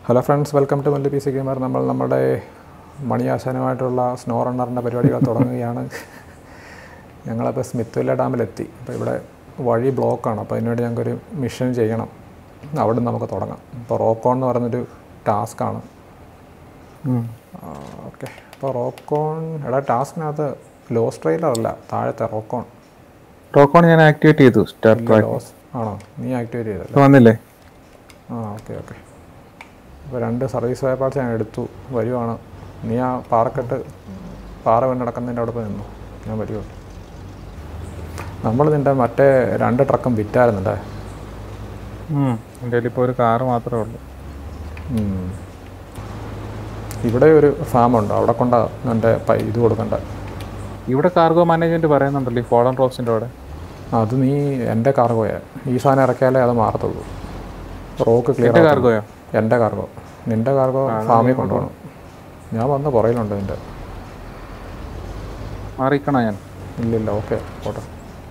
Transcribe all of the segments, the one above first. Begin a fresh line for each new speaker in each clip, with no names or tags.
Hello friends welcome to Malli P C gamer നമ്മൾ നമ്മുടെ മണിയാശാനുമായിട്ടുള്ള snow റണ്ണറിൻ്റെ പരിപാടികൾ തുടങ്ങുകയാണ് ഞങ്ങളപ്പോൾ സ്മിത്ത്വില്ല ഡാമിലെത്തി അപ്പോൾ ഇവിടെ വഴി ബ്ലോക്കാണ് അപ്പോൾ അതിനുവേണ്ടി ഞങ്ങൾക്കൊരു മിഷൻ ചെയ്യണം അവിടെ നിന്ന് നമുക്ക് തുടങ്ങാം ഇപ്പോൾ റോക്കോൺ എന്ന് പറയുന്നൊരു ടാസ്ക്കാണ് ഓക്കെ അപ്പോൾ റോക്കോൺ എടാ ടാസ്കിനകത്ത് ലോസ് ട്രെയിലർ അല്ല താഴത്തെ റോക്കോൺ
ടോക്കോൺ ഞാൻ ആക്ടിവേറ്റ് ചെയ്തു സ്റ്റാർ ട്രാക്ക്
ലോസ് ആണോ നീ ആക്ടിവേറ്റ് ചെയ്തല്ലേ
ഇപ്പൊ വന്നില്ലേ
ആ ഓക്കെ ഓക്കെ അപ്പോൾ രണ്ട് സർവീസ് വയ പാർട്സ് ഞാൻ എടുത്തു വരുവാണ് നീ ആ പാറക്കെട്ട് പാറ വീണ് നടക്കുന്നതിൻ്റെ അവിടെ പോയി നിന്നു ഞാൻ വരുമോ നമ്മൾ നിൻ്റെ മറ്റേ രണ്ട് ട്രക്കും വിറ്റായിരുന്നല്ലേ
എൻ്റെ കയ്യിൽ ഇപ്പോൾ ഒരു കാറ് മാത്രമേ ഉള്ളൂ
ഉം. ഇവിടെ ഒരു ഫാമുണ്ട് അവിടെ കൊണ്ടാ എൻ്റെ പൈ ഇത് കൊടുക്കണ്ട
ഇവിടെ കാർഗോ മാനേജ്മെന്റ് പറയുന്നുണ്ടല്ലോ ഈ ഫോളൻ റോക്സിൻ്റെ അവിടെ
അത് നീ എൻ്റെ കാർഗോയാ ഈ സാധനം ഇറക്കിയാലേ അത് മാറത്തുള്ളൂ റോക്ക് ക്ലിയർ
എൻ്റെ കാർഗോയോ
എൻ്റെ കാർഗോ നിൻ്റെ കാർഗോ ഫാമിൽ കൊണ്ടുപോകണം ഞാൻ വന്ന് പുറയിലുണ്ട് നിൻ്റെ
മാറിക്കണോ ഞാൻ
ഇല്ലില്ല ഓക്കെ പോട്ടെ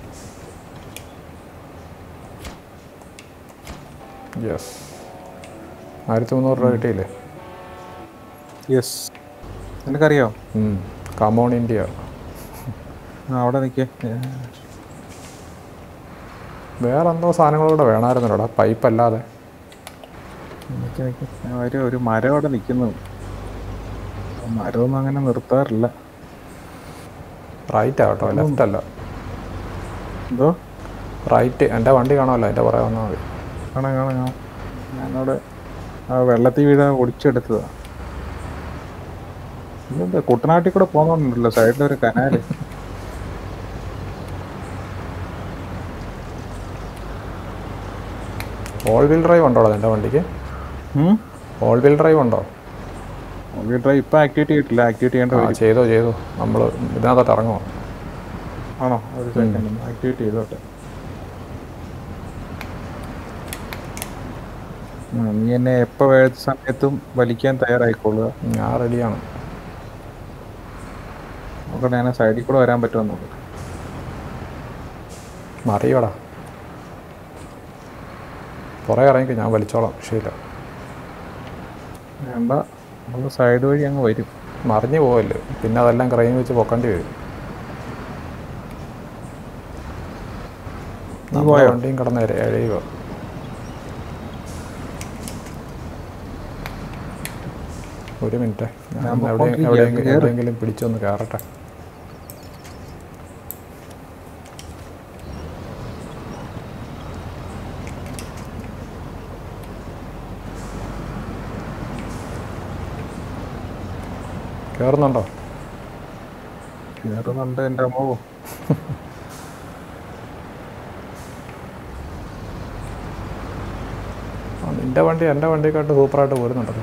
യെസ് ആയിരത്തി മുന്നൂറ് രൂപ കിട്ടിയില്ലേ
യെസ് നിനക്കറിയോ
കമോൺ ഇന്ത്യ
ആ അവിടെ നിൽക്കേ
വേറെ എന്തോ സാധനങ്ങളൂടെ വേണമായിരുന്നല്ലോടാ പൈപ്പ് അല്ലാതെ
നിൽക്കി നിൽക്കി ഒരു ഒരു മരം അവിടെ നിൽക്കുന്നു മരമൊന്നും അങ്ങനെ നിർത്താറില്ല
റൈറ്റ് ആട്ടോ ലെഫ്റ്റ് അല്ല
എന്തോ
റൈറ്റ് എൻ്റെ വണ്ടി കാണുമല്ലോ എൻ്റെ പുറകെ വന്നാൽ മതി
കാണാം കാണാം കാണാം ഞാനവിടെ ആ വെള്ളത്തിൽ വീഴാൻ ഒടിച്ചെടുത്തതാ ഇതെന്താ കുട്ടനാട്ടിൽ കൂടെ പോകുന്നുണ്ടല്ലോ സൈഡിലൊരു കനാല്
ഓൾ വീൽ ഡ്രൈവ് ഉണ്ടോ എൻ്റെ വണ്ടിക്ക് ഓൾ വീൽ ഡ്രൈവ് ഉണ്ടോ
ഡ്രൈവ് ഇപ്പം ആക്ടിവേറ്റ് ചെയ്തിട്ടില്ല ആക്ടിവേറ്റ് ചെയ്യേണ്ട
ആ
വരും
ചെയ്തോ ചെയ്തോ നമ്മൾ ഇതിനകത്തോട്ട് ഇറങ്ങുമോ
ആണോ ഒരു സെക്കൻഡ് ആക്ടിവേറ്റ് ചെയ്തോട്ടെ ഉം, നീ എന്നെ എപ്പോൾ ഏത് സമയത്തും വലിക്കാൻ തയ്യാറായിക്കൊള്ളുക
ഞാൻ റെഡിയാണ്
നോക്കട്ടെ ഞാൻ സൈഡിൽ കൂടെ വരാൻ പറ്റുമോ നോക്കട്ടെ
മറിയോടാ പുറകെ ഇറങ്ങിക്ക് ഞാൻ വലിച്ചോളാം വിഷയമില്ല
വേണ്ട നമ്മൾ സൈഡ് വഴി അങ്ങ് വരും
മറിഞ്ഞു പോവല്ലേ പിന്നെ അതെല്ലാം ക്രൈം വെച്ച് പൊക്കേണ്ടി വരും
നീ
നമ്മുടെ
പോയോ?
വണ്ടിയും കിടന്ന് എഴ- എഴയുക ഒരു മിനിറ്റ് ഞാൻ
ഞാൻ
എവിടെ
പൊക്കോണ്ടിരിക്കുകയാ.
എവിടെയെങ്കിലും
കേറ്.
എവിടെയെങ്കിലും പിടിച്ചൊന്ന് കയറട്ടെ കയറുന്നുണ്ടോ
കയറുന്നുണ്ട് എൻ്റെ അമ്മോ
ആ, നിന്റെ വണ്ടി എൻ്റെ വണ്ടിയെക്കാട്ട് സൂപ്പറായിട്ട് പോരുന്നുണ്ടല്ലോ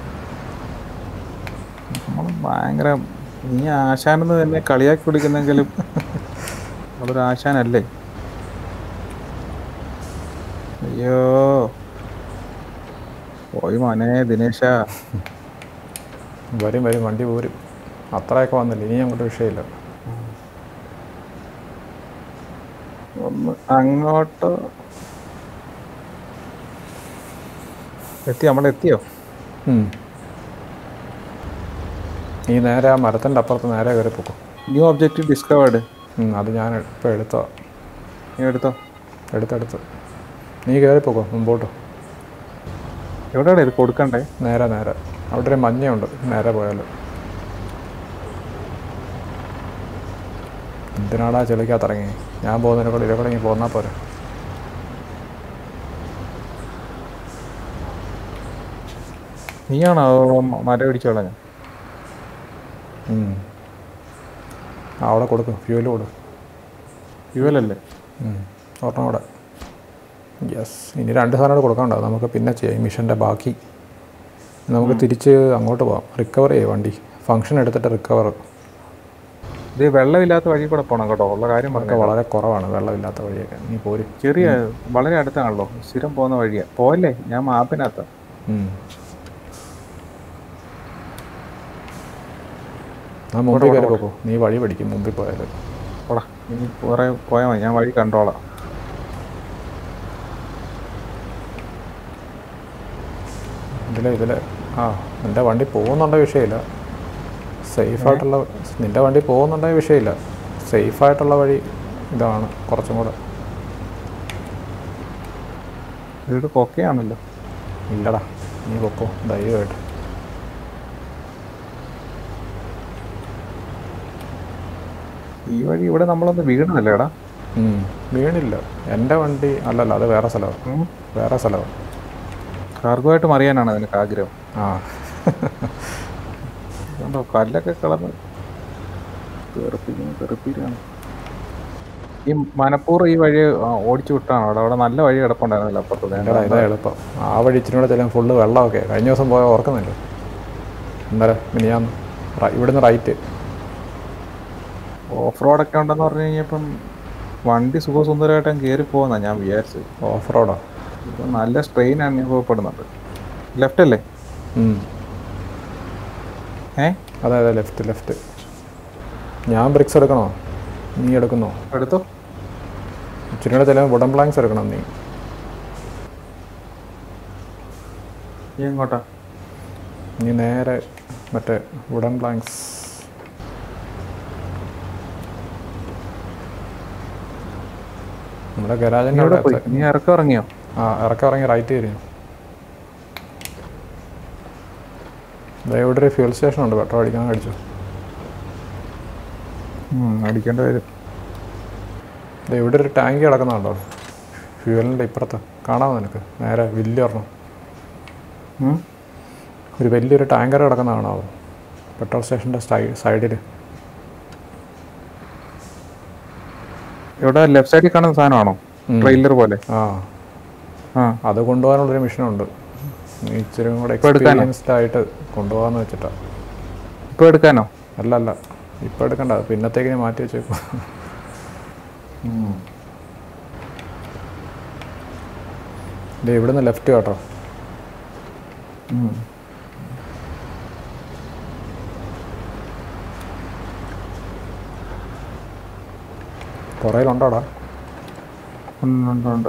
നമ്മൾ ഭയങ്കര നീ ആശാനെന്ന് തന്നെ കളിയാക്കി വിളിക്കുന്നെങ്കിലും നമ്മളൊരു ആശാനല്ലേ അയ്യോ പോയി മോനെ ദിനേശ
വരും വരും വണ്ടി പോരും അത്രയൊക്കെ വന്നില്ല ഇനി അങ്ങോട്ട് വിഷയമില്ല
ഒന്ന് അങ്ങോട്ട് എത്തി നമ്മളെത്തിയോ
ഉം. നീ നേരെ ആ മരത്തിൻ്റെ അപ്പുറത്ത് നേരെ കയറി പോക്കും
ന്യൂ ഒബ്ജക്റ്റീവ് ഡിസ്കവേർഡ്
അത് ഞാൻ ഇപ്പോൾ എടുത്തോ
നീ എടുത്തോ
എടുത്തെടുത്ത് നീ കയറി പോക്കോ മുമ്പോട്ട്
എവിടെയാണ് ഇത് കൊടുക്കണ്ടേ
നേരെ നേരെ അവിടെ ഒരു മഞ്ഞയുണ്ട് നേരെ പോയാൽ എന്തിനാടാ ചെളിക്കകത്ത് ഇറങ്ങി ഞാൻ പോകുന്നതിനെ കൂടെ ഇരക്കൂടെ ഇങ്ങനെ പോന്നാൽ പോരെ
നീയാണോ മ- മരം ഇടിച്ചു കളഞ്ഞ
ഉം. ആ അവിടെ കൊടുക്കും ഫ്യൂല് കൊടുക്കും
ഫ്യൂവലല്ലേ
ഒരെണ്ണം കൂടെ യെസ് ഇനി രണ്ട് സാധനം കൂടെ കൊടുക്കാനുണ്ടാവും നമുക്ക് പിന്നെ ചെയ്യാം ഈ മിഷൻ്റെ ബാക്കി നമുക്ക് തിരിച്ച് അങ്ങോട്ട് പോകാം റിക്കവർ ചെയ്യാം വണ്ടി ഫംഗ്ഷൻ എടുത്തിട്ട് റിക്കവർ
ഇത് വെള്ളമില്ലാത്ത വഴി കൂടെ പോണം കേട്ടോ ഉള്ള കാര്യം
ഒക്കെ
പറഞ്ഞു
വളരെ കുറവാണ് വെള്ളമില്ലാത്ത വഴിയൊക്കെ നീ പോരും
ചെറിയ വളരെ അടുത്താണല്ലോ സ്ഥിരം പോകുന്ന വഴിയാ പോയല്ലേ ഞാൻ മാപ്പിനകത്താ
ഉം. ആ മുമ്പിൽ കയറി പോക്കോ നീ വഴി പഠിക്കും മുമ്പിൽ പോയാൽ
പോടാ ഇനി കുറെ പോയാൽ മതി ഞാൻ വഴി കണ്ടോളാം
ഇതിലെ ഇതിലെ ആ എൻ്റെ വണ്ടി പോകുന്നുണ്ട വിഷയമില്ല സേഫായിട്ടുള്ള നിൻ്റെ വണ്ടി പോകുന്നുണ്ടെങ്കിൽ വിഷയമില്ല സേഫായിട്ടുള്ള വഴി ഇതാണ് കുറച്ചും കൂടെ
വീട് കൊക്കയാണല്ലോ
ഇല്ലടാ നീ പൊക്കോ ധൈര്യമായിട്ട്
ഈ വഴി ഇവിടെ നമ്മളൊന്ന് വീണതല്ലേ എടാ
ഉം, വീണില്ല എൻ്റെ വണ്ടി അല്ലല്ല അത് വേറെ സ്ഥലമാണ് വേറെ സ്ഥലമാണ്
കാർഗോയായിട്ട് മറിയാനാണ് നിനക്ക് ആഗ്രഹം
ആ
അതുകൊണ്ടോ കല്ലൊക്കെ കളന്ന് തെറിപ്പിക്കുന്നു തെറിപ്പിക്കാണ് ഈ മനപ്പൂർവ്വം ഈ വഴി ആ, ഓടിച്ചു വിട്ടാണ് അവിടെ അവിടെ നല്ല വഴി കിടപ്പുണ്ടായിരുന്നില്ല അപ്പുറത്ത്
എടാ ഇതാ എളുപ്പം ആ വഴി ഇച്ചിരി കൂടെ ചെല്ലും ഫുള്ള് വെള്ളമൊക്കെ കഴിഞ്ഞ ദിവസം പോയ ഓർക്കുന്നില്ല ഇന്നലെ മിനിയാന്ന് റൈ- ഇവിടുന്ന് റൈറ്റ്
ഓഫ് റോഡൊക്കെ ഉണ്ടെന്ന് പറഞ്ഞു കഴിഞ്ഞപ്പം വണ്ടി സുഖസുന്ദരമായിട്ട് അങ്ങ് കയറി പോകുന്ന ഞാൻ വിചാരിച്ചത്
ഓഫ് റോഡാ
ഇപ്പം നല്ല സ്ട്രെയിൻ അനുഭവപ്പെടുന്നുണ്ട് ലെഫ്റ്റ് അല്ലേ ഏ
അതെ അതെ ലെഫ്റ്റ് ലെഫ്റ്റ് ഞാൻ ബ്രിക്സ് എടുക്കണോ നീ എടുക്കുന്നോ
എടുത്തോ
ഇച്ചിരി കൂടെ ചില വുഡൻ പ്ലാങ്ക്സ് എടുക്കണം നീ
നീ എങ്ങോട്ടാ
നീ നേരെ മറ്റേ വുഡൻ പ്ലാങ്ക്സ് നമ്മുടെ
നീ
ഗരാജിൻ്റെ
എവിടെ
അവിടെ
പോയി നീ ഇറക്കം ഇറങ്ങിയോ
ആ ഇറക്കി ഇറങ്ങി റൈറ്റ് തിരിഞ്ഞു ദേ ഇവിടെ ഒരു ഫ്യൂൽ സ്റ്റേഷൻ ഉണ്ട് പെട്രോൾ അടിക്കാൻ അടിച്ചു
ഉം, അടിക്കേണ്ട വരും
ദേ ഇവിടെ ഒരു ടാങ്ക് കിടക്കുന്നുണ്ടോ ഫ്യൂവലിൻ്റെ ഇപ്പുറത്ത് കാണാമോ നിനക്ക് നേരെ വലിയ ഒരെണ്ണം
ഉം?
ഒരു വലിയൊരു ടാങ്കർ കിടക്കുന്ന കാണാമോ പെട്രോൾ സ്റ്റേഷൻ്റെ സൈഡിൽ
ഇവിടെ ലെഫ്റ്റ് സൈഡിൽ കാണുന്ന സാധനമാണോ
ഉം.
ട്രെയിലർ പോലെ
ആ
ആ
അത് കൊണ്ടുപോകാനുള്ളൊരു മിഷനുണ്ട് നീ ഇച്ചിരി കൂടെ
ഇപ്പൊ എടുക്കാനോ?
എക്സ്പീരിയൻസ്ഡ് ആയിട്ട് കൊണ്ടുപോകാന്ന് വെച്ചിട്ടാ
ഇപ്പൊ എടുക്കാനോ
അല്ല അല്ല ഇപ്പം എടുക്കണ്ട പിന്നത്തേക്ക് ഞാൻ മാറ്റി വെച്ചേക്കും ദേ ഇവിടുന്ന് ലെഫ്റ്റ് കേട്ടോ
ഉം.
പുറയിലുണ്ടോടാ
ഉണ്ട്, ഉണ്ട്, ഉണ്ട്.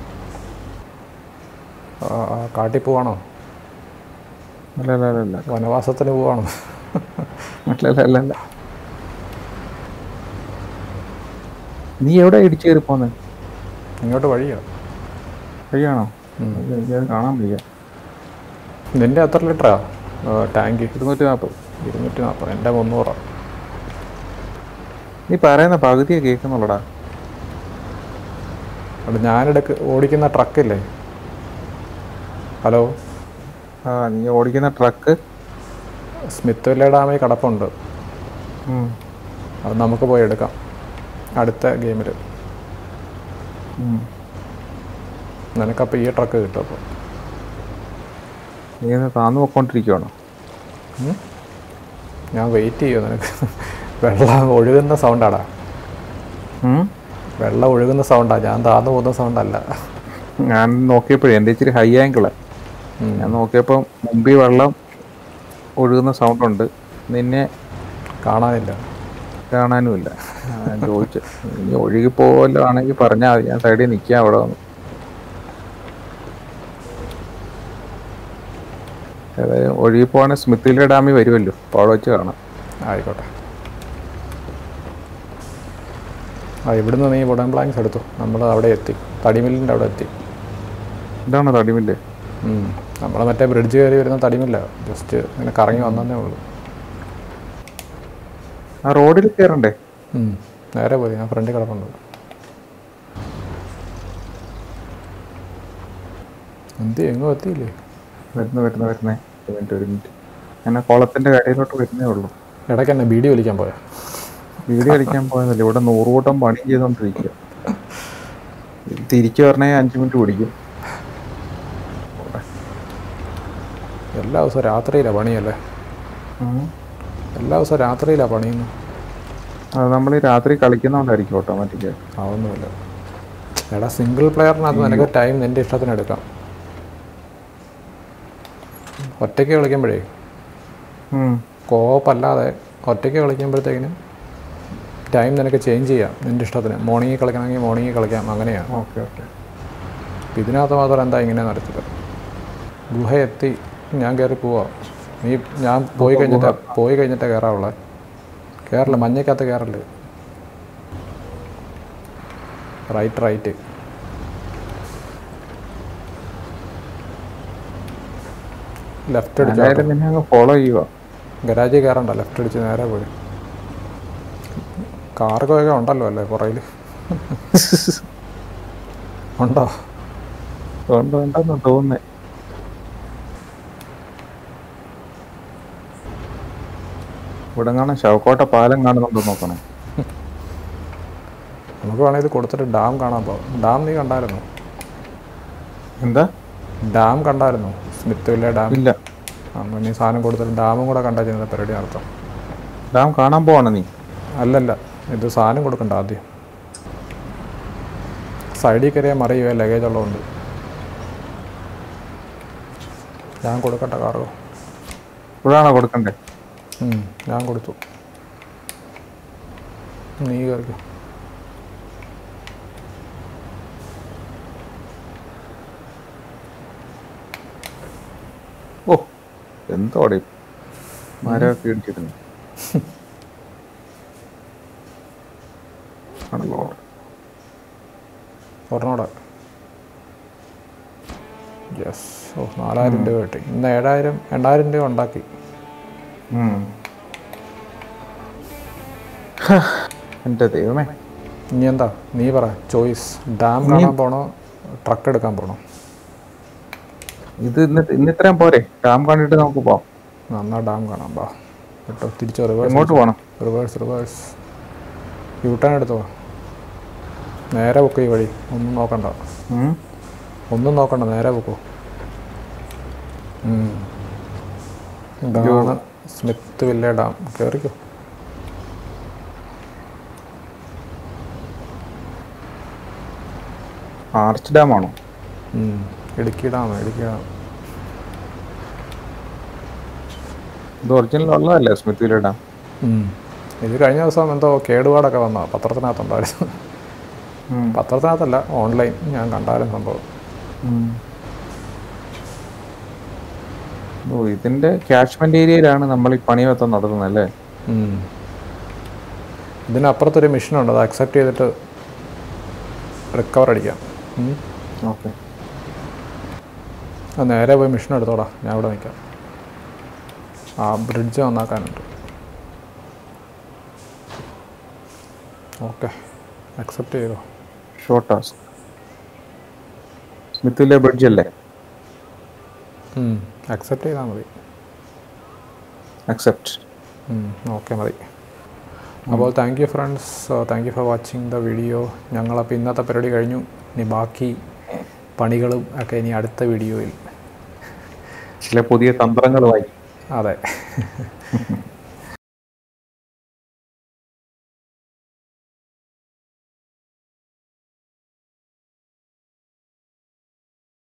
ആ, ആ, കാട്ടിൽ പോവാണോ
അല്ല അല്ല അല്ല അല്ല
വനവാസത്തിന് പോവാണോ
അല്ല അല്ല അല്ല അല്ല നീ എവിടെ ഇടിച്ചു കയറി പോന്നെ
ഇങ്ങോട്ട് വഴിയാ
വഴിയാണോ
ഉം.
ഇത് എനിക്കത് കാണാൻ വയ്യ
നിന്റെ എത്ര ലിറ്ററാ ടാങ്ക്
ഇരുന്നൂറ്റി നാൽപ്പത്
ഇരുന്നൂറ്റി നാൽപ്പത് എൻ്റെ മുന്നൂറാ
നീ പറയുന്ന പകുതിയെ കേൾക്കുന്നുള്ളടാ
അവിടെ ഞാനെടുക്ക് ഓടിക്കുന്ന ട്രക്കില്ലേ ഹലോ
ആ നീ ഓടിക്കുന്ന ട്രക്ക്
സ്മിത്ത് വില്ല ഡാമിൽ കിടപ്പുണ്ട് അത് നമുക്ക് പോയി എടുക്കാം അടുത്ത ഗെയിമിൽ നിനക്കപ്പോൾ ഈ ട്രക്ക് കിട്ടും അപ്പോൾ
നീ ഇത് താന്നു പോയിക്കൊണ്ടിരിക്കുവാണോ
ഞാൻ വെയിറ്റ് ചെയ്യുമോ നിനക്ക് വെള്ളം ഒഴുകുന്ന സൗണ്ടാടാ വെള്ളം ഒഴുകുന്ന സൗണ്ടാ ഞാൻ താന്നു പോകുന്ന സൗണ്ടല്ല
ഞാൻ നോക്കിയപ്പോഴേ എൻ്റെ ഇച്ചിരി ഹൈ ആംഗിളാണ്
ഉം.
ഞാൻ നോക്കിയപ്പോൾ മുമ്പിൽ വെള്ളം ഒഴുകുന്ന സൗണ്ട് ഉണ്ട് നിന്നെ
കാണാനില്ല
കാണാനുമില്ല ഞാൻ ചോദിച്ചു ഇനി ഒഴുകി പോവല്ലോ ആണെങ്കിൽ പറഞ്ഞാൽ മതി ഞാൻ സൈഡിൽ നിൽക്കാം അവിടെ വന്ന് ഏതായാലും ഒഴുകി പോവാണെങ്കിൽ സ്മിത്തിലെ ഡാമിൽ വരുമല്ലോ അപ്പോൾ അവിടെ വെച്ച് കാണാം
ആയിക്കോട്ടെ ആ ഇവിടുന്ന് നീ വുഡൻ പ്ലാങ്ക്സ് എടുത്തു നമ്മൾ അവിടെ എത്തി തടിമില്ലിൻ്റെ അവിടെ എത്തി
ഇതാണ് തടിമില്ലേ
നമ്മൾ മറ്റേ ബ്രിഡ്ജ് കയറി വരുന്ന തടിമില്ല ജസ്റ്റ് ഇങ്ങനെ കറങ്ങി വന്നതേ ഉള്ളൂ
ആ റോഡിൽ കയറണ്ടേ
ഉം. നേരെ പോയി ഞാൻ ഫ്രണ്ടിൽ കിടപ്പുണ്ട് എന്ത് എങ്ങും എത്തിയില്ലേ
വരുന്നു വരുന്നു വരുന്നേ ഒരു മിനിറ്റ് ഒരു മിനിറ്റ് ഞാൻ ആ കുളത്തിൻ്റെ കരയിലോട്ട് വരുന്നേ ഉള്ളൂ
ഇടയ്ക്ക് എന്നെ ബീഡി വലിക്കാൻ പോയാ
വീഡിയോ കളിക്കാൻ പോയതല്ല ഇവിടെ നൂറുകൂട്ടം പണി ചെയ്തോണ്ടിരിക്കുക തിരിച്ചു പറഞ്ഞാൽ അഞ്ചു മിനിറ്റ് പിടിക്കും
എല്ലാ ദിവസവും രാത്രിയിലാണ് പണിയല്ലേ എല്ലാ ദിവസവും രാത്രിയിലാണ് പണിയുന്നു
അത് നമ്മൾ ഈ രാത്രി കളിക്കുന്നോണ്ടായിരിക്കും ഓട്ടോമാറ്റിക്
ആവുന്നുമില്ല എടാ സിംഗിൾ പ്ലെയറിനകത്ത് നിനക്ക് ടൈം നിൻ്റെ ഇഷ്ടത്തിന് എടുക്കാം ഒറ്റയ്ക്ക് കളിക്കുമ്പോഴേ കോപ്പ് അല്ലാതെ ഒറ്റയ്ക്ക് കളിക്കുമ്പോഴത്തേക്കിന് ടൈം നിനക്ക് ചേഞ്ച് ചെയ്യാം നിൻ്റെ ഇഷ്ടത്തിന് മോർണിംഗിൽ കളിക്കണമെങ്കിൽ മോർണിംഗിൽ കളിക്കാം അങ്ങനെയാണ്
ഓക്കെ ഓക്കെ
ഇപ്പം ഇതിനകത്ത് മാത്രം എന്താ ഇങ്ങനെ നടത്തില്ല ഗുഹ എത്തി ഞാൻ കയറി പോവാ നീ ഞാൻ പോയി കഴിഞ്ഞിട്ട് പോയി കഴിഞ്ഞിട്ടേ കയറാവുള്ളേ കയറില്ല മഞ്ഞക്കകത്ത് കയറല്ലേ റൈറ്റ് റൈറ്റ് ലെഫ്റ്റ് അടിച്ചോ
ഞാനായാലും നിന്നെ അങ്ങ് ഫോളോ ചെയ്യുക
ഗരാജിൽ കയറണ്ട ലെഫ്റ്റ് അടിച്ച് നേരെ പോയി കാർഗൊക്കെ ഉണ്ടല്ലോ അല്ലേ പുറയിൽ ഉണ്ടോ
ഉണ്ട് ഉണ്ടെന്ന് തോന്നുന്നേ ഇവിടെ കാണാൻ ശവക്കോട്ട പാലം കാണുന്നുണ്ടോ നോക്കണം
നമുക്ക് വേണമെങ്കിൽ ഇത് കൊടുത്തിട്ട് ഡാം കാണാൻ പോകാം ഡാം നീ കണ്ടായിരുന്നോ
എന്താ
ഡാം കണ്ടായിരുന്നോ സ്മിത്ത് വില്ല ഡാം
ഇല്ല
ആ, എന്നാ നീ സാധനം കൊടുത്തിട്ട് ഡാമും കൂടെ കണ്ടാ ചെയ്യുന്ന പരിപാടി നടത്താം
ഡാം കാണാൻ പോവാണ് നീ
അല്ലല്ല ഇത് സാധനം കൊടുക്കണ്ട ആദ്യം സൈഡിൽ കയറിയാൽ മറിയുക ലഗേജ് ഉള്ളതുകൊണ്ട് ഞാൻ കൊടുക്കട്ടെ കാർഗോ
ഇപ്പോഴാണോ കൊടുക്കണ്ടേ
ഉം, ഞാൻ കൊടുത്തു നീ കയറിക്കോ
ഓ എന്തോടെ മരമൊക്കെ ഇടിച്ചിരുന്നു ആണല്ലോ
ഒരെണ്ണോടെ യെസ് ഓ നാലായിരം രൂപ കിട്ടി ഇന്ന് ഏഴായിരം എണ്ണായിരം രൂപ ഉണ്ടാക്കി
ഉം. എൻ്റെ ദൈവമേ
ഇനി എന്താ നീ പറ ചോയ്സ് ഡാം കാണാൻ പോണോ ട്രക്ക് എടുക്കാൻ പോണോ
ഇത് ഇന്ന് ഇന്ന് ഇത്രയും പോരെ ഡാം കണ്ടിട്ട് നമുക്ക് പോവാം
എന്നാ ഡാം കാണാം ബാ കേട്ടോ തിരിച്ചോ റിവേഴ്സ്
എങ്ങോട്ട് പോകണം
റിവേഴ്സ് റിവേഴ്സ് യൂട്ടേൺ എടുത്തോ നേരെ ബുക്ക് ഈ വഴി ഒന്നും നോക്കണ്ട
ഉം.
ഒന്നും നോക്കണ്ട നേരെ ബുക്കോ ഇതാണ് സ്മിത്ത് വില്ല ഡാം കയറിക്കോ
ആർച്ച് ഡാം ആണോ
ഉം. ഇടുക്കി ഡാം ഇടുക്കി ഡാം
ഇത് ഒറിജിനൽ ഉള്ളതല്ലേ സ്മിത്തിയിലെ ഡാം
ഉം. ഇത് കഴിഞ്ഞ ദിവസം എന്തോ കേടുപാടൊക്കെ വന്ന പത്രത്തിനകത്തുണ്ടായിരുന്നു
ഉം.
പത്രത്തിനകത്തല്ല ഓൺലൈൻ ഞാൻ കണ്ടായിരുന്നു സംഭവം
ഉം. ഓ ഇതിന്റെ ക്യാച്ച്മെന്റ് ഏരിയയിലാണ് നമ്മൾ ഈ പണി മൊത്തം നടത്തുന്നത് അല്ലേ
ഉം. ഇതിനപ്പുറത്തൊരു മിഷനുണ്ട് അത് അക്സെപ്റ്റ് ചെയ്തിട്ട് റിക്കവർ അടിക്കാം ഉം.
ഓക്കെ
അത് നേരെ പോയി മിഷൻ എടുത്തോടാ ഞാൻ ഇവിടെ നിൽക്കാം ആ ബ്രിഡ്ജ് നന്നാക്കാനുണ്ട് ഓക്കെ അക്സെപ്റ്റ് ചെയ്തോ
ഷോർട്ട് ടാസ്ക് സ്മിത്തിലെ ബ്രിഡ്ജ് അല്ലേ
അക്സെപ്റ്റ് ചെയ്താൽ മതി
അക്സെപ്റ്റ്
ഓക്കെ മതി അപ്പോൾ thank you friends thank you for watching the video ഞങ്ങളപ്പോൾ ഇന്നത്തെ പരിപാടി കഴിഞ്ഞു ഇനി ബാക്കി പണികളും ഒക്കെ ഇനി അടുത്ത വീഡിയോയിൽ
ചില പുതിയ തന്ത്രങ്ങളുമായി
അതെ